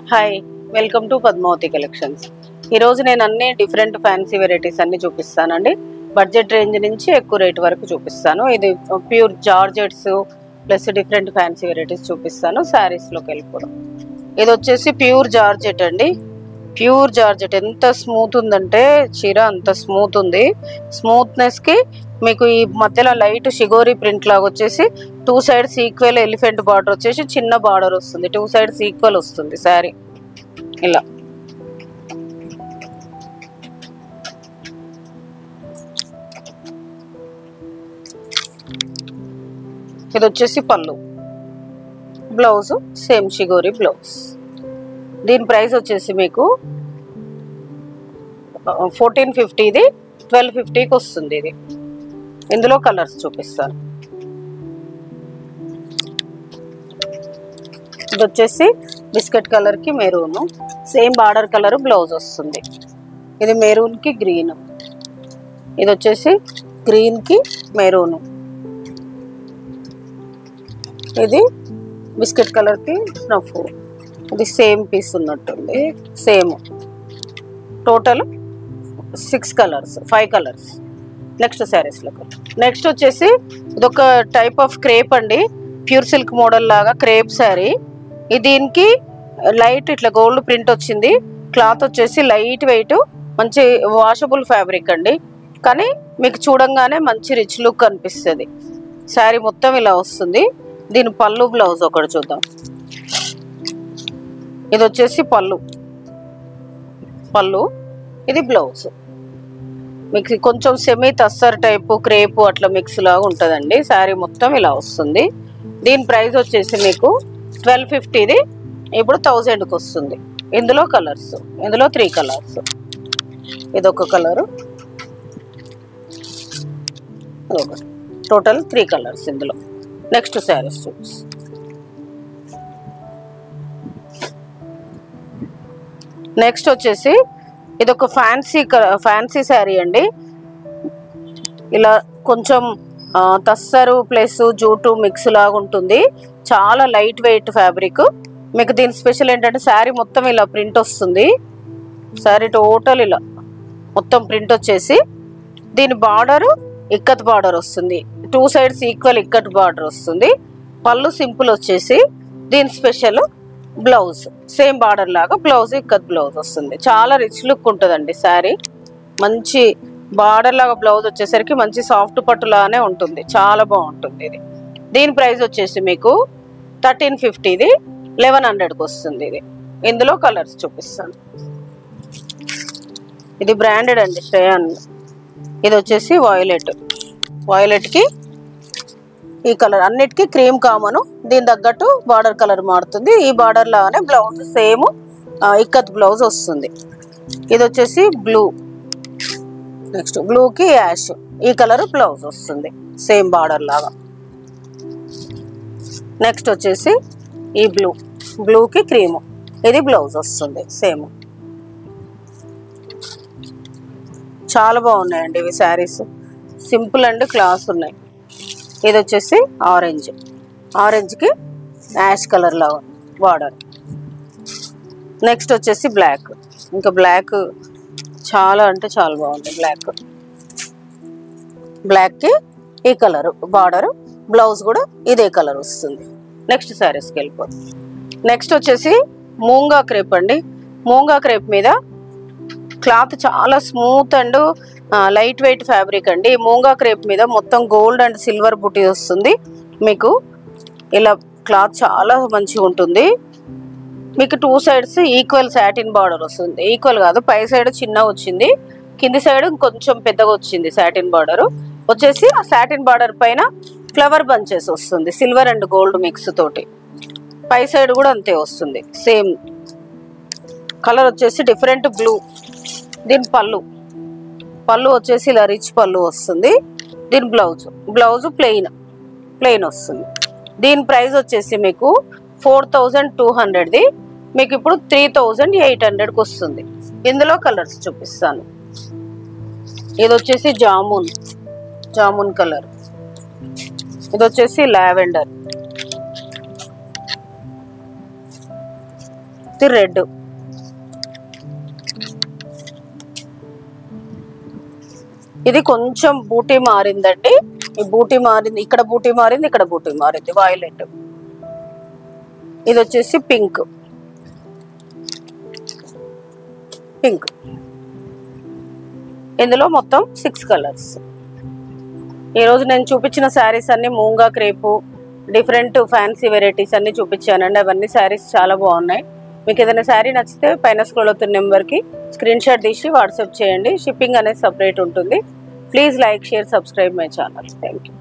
hi welcome to Padmavati collections ఈరోజు నేను అన్ని డిఫరెంట్ ఫ్యాన్సీ వెరైటీస్ అన్ని చూపిస్తానండి బడ్జెట్ రేంజ్ నుంచి ఎక్కువ రేట్ వరకు చూపిస్తాను ఇది pure georgettes plus different fancy varieties చూపిస్తాను శారీస్లోకి వెళ్ళిపోవడం ఇది వచ్చేసి ప్యూర్ జార్జెట్ అండి ప్యూర్ జార్జెట్ ఎంత స్మూత్ ఉందంటే చీర అంత స్మూత్ ఉంది స్మూత్నెస్కి మీకు ఈ మధ్యలో లైట్ షిగోరి ప్రింట్ లాగా వచ్చేసి two sides equal elephant border వచ్చేసి చిన్న బార్డర్ వస్తుంది టూ సైడ్స్ ఈక్వల్ వస్తుంది శారీ ఇలా ఇది వచ్చేసి pallu blouse same shibori blouse దీని ప్రైస్ వచ్చేసి మీకు ఫోర్టీన్ ఫిఫ్టీది ట్వెల్వ్ ఫిఫ్టీకి వస్తుంది ఇది ఇందులో కలర్స్ చూపిస్తాను ఇది వచ్చేసి బిస్కెట్ కలర్కి maroon same border colour blouse వస్తుంది ఇది మెరూన్కి గ్రీన్ ఇది వచ్చేసి గ్రీన్కి మెరూన్ ఇది బిస్కెట్ కలర్కి స్నఫ్ ఇది సేమ్ పీస్ ఉన్నట్టుంది same total six colours five colours next శారీస్లకు నెక్స్ట్ వచ్చేసి ఇదొక టైప్ ఆఫ్ క్రేప్ అండి ప్యూర్ సిల్క్ మోడల్ లాగా క్రేప్ శారీ ఇది దీనికి లైట్ ఇట్లా గోల్డ్ ప్రింట్ వచ్చింది క్లాత్ వచ్చేసి లైట్ వెయిట్ మంచి వాషబుల్ ఫ్యాబ్రిక్ అండి కానీ మీకు చూడంగానే మంచి రిచ్ లుక్ అనిపిస్తుంది శారీ మొత్తం ఇలా వస్తుంది దీని పళ్ళు బ్లౌజ్ ఒకటి చూద్దాం ఇది వచ్చేసి పళ్ళు పళ్ళు ఇది బ్లౌజ్ మీకు కొంచెం సెమీ తస్సర్ టైపు క్రేపు అట్లా మిక్స్ లాగా ఉంటుందండి శారీ మొత్తం ఇలా వస్తుంది దీని ప్రైస్ వచ్చేసి మీకు ట్వెల్వ్ ఫిఫ్టీది ఇప్పుడు థౌజండ్కి వస్తుంది ఇందులో కలర్స్ ఇందులో త్రీ కలర్స్ ఇదొక కలరు ఇదొకటి టోటల్ త్రీ కలర్స్ ఇందులో నెక్స్ట్ శారీస్ చూసి నెక్స్ట్ వచ్చేసి ఇది ఒక ఫ్యాన్సీ ఫ్యాన్సీ శారీ అండి ఇలా కొంచెం ఆ, తస్సరు ప్లస్ జూటు మిక్స్ లాగా ఉంటుంది చాలా లైట్ వెయిట్ ఫ్యాబ్రిక్ మీకు దీని స్పెషల్ ఏంటంటే శారీ మొత్తం ఇలా ప్రింట్ వస్తుంది శారీ టోటల్ ఇలా మొత్తం ప్రింట్ వచ్చేసి దీని బార్డర్ ఇక్కత్ బార్డర్ వస్తుంది two sides equal ikat border వస్తుంది పళ్ళు సింపుల్ వచ్చేసి దీని స్పెషల్ బ్లౌజ్ సేమ్ బార్డర్ లాగా బ్లౌజ్ ఇక్కత్ బ్లౌజ్ వస్తుంది చాలా రిచ్ లుక్ ఉంటుందండి శారీ మంచి బార్డర్ లాగా బ్లౌజ్ వచ్చేసరికి మంచి సాఫ్ట్ పట్టులానే ఉంటుంది చాలా బాగుంటుంది ఇది దీని ప్రైస్ వచ్చేసి మీకు థర్టీన్ ఫిఫ్టీది లెవెన్ హండ్రెడ్కి వస్తుంది ఇది ఇందులో కలర్స్ చూపిస్తాను ఇది బ్రాండెడ్ అండి శ్రేయాన్ ఇది వచ్చేసి వాయిలెట్ వాయిలెట్కి ఈ కలర్ అన్నిటికీ క్రీమ్ కామను దీని తగ్గట్టు బార్డర్ కలర్ మారుతుంది ఈ బార్డర్ లాగానే బ్లౌజ్ సేమ్ ఇక్కత్ బ్లౌజ్ వస్తుంది ఇది వచ్చేసి బ్లూ నెక్స్ట్ బ్లూకి యాష్ ఈ కలర్ బ్లౌజ్ వస్తుంది సేమ్ బార్డర్ లాగా నెక్స్ట్ వచ్చేసి ఈ బ్లూ బ్లూకి క్రీము ఇది బ్లౌజ్ వస్తుంది సేమ్ చాలా బాగున్నాయండి ఇవి శారీస్ సింపుల్ అండ్ క్లాస్ ఉన్నాయి ఇది వచ్చేసి ఆరెంజ్ ఆరెంజ్కి యాష్ కలర్ లా ఉంది బార్డర్ నెక్స్ట్ వచ్చేసి బ్లాక్ ఇంకా బ్లాక్ చాలా అంటే చాలా బాగుంది బ్లాక్ బ్లాక్కి ఈ కలర్ బార్డర్ బ్లౌజ్ కూడా ఇదే కలర్ వస్తుంది నెక్స్ట్ శారీస్కి వెళ్ళిపోతుంది నెక్స్ట్ వచ్చేసి మూంగా క్రేప్ అండి మూంగా క్రేప్ మీద క్లాత్ చాలా smooth and light weight fabric అండి ఈ మూంగా క్రేప్ మీద మొత్తం గోల్డ్ అండ్ సిల్వర్ బుట్టి వస్తుంది మీకు ఇలా క్లాత్ చాలా మంచిగా ఉంటుంది మీకు two sides equal satin border వస్తుంది ఈక్వల్ కాదు పై సైడ్ చిన్న వచ్చింది కింది సైడ్ కొంచెం పెద్దగా వచ్చింది సాటిన్ బార్డర్ వచ్చేసి ఆ సాటిన్ బార్డర్ పైన ఫ్లవర్ బంచెస్ వస్తుంది సిల్వర్ అండ్ గోల్డ్ మిక్స్ తోటి పై సైడ్ కూడా అంతే వస్తుంది సేమ్ కలర్ వచ్చేసి డిఫరెంట్ బ్లూ దీని పళ్ళు పళ్ళు వచ్చేసి ఇలా రిచ్ పళ్ళు వస్తుంది దీని బ్లౌజ్ బ్లౌజ్ ప్లెయిన్ ప్లెయిన్ వస్తుంది దీని ప్రైస్ వచ్చేసి మీకు ఫోర్ థౌజండ్ టూ హండ్రెడ్ది మీకు ఇప్పుడు త్రీ థౌజండ్ ఎయిట్ హండ్రెడ్కి వస్తుంది ఇందులో కలర్స్ చూపిస్తాను ఇది వచ్చేసి జామున్ జామున్ కలర్ ఇది వచ్చేసి లావెండర్ ఇది రెడ్ ఇది కొంచెం బూటీ మారిందండి ఈ బూటీ మారింది ఇక్కడ బూటీ మారింది ఇక్కడ బూటీ మారింది వాయిలెట్ ఇది వచ్చేసి పింక్ పింక్ ఇందులో మొత్తం సిక్స్ కలర్స్ ఈరోజు నేను చూపించిన శారీస్ అన్ని moonga crepe different fancy varieties అన్ని చూపించానండి అవన్నీ శారీస్ చాలా బాగున్నాయి మీకు ఏదైనా శారీ నచ్చితే పైన స్క్రోల్ అవుతున్న నెంబర్కి స్క్రీన్ షాట్ తీసి వాట్సాప్ చేయండి షిప్పింగ్ అనేది సపరేట్ ఉంటుంది please like share subscribe my channel thank you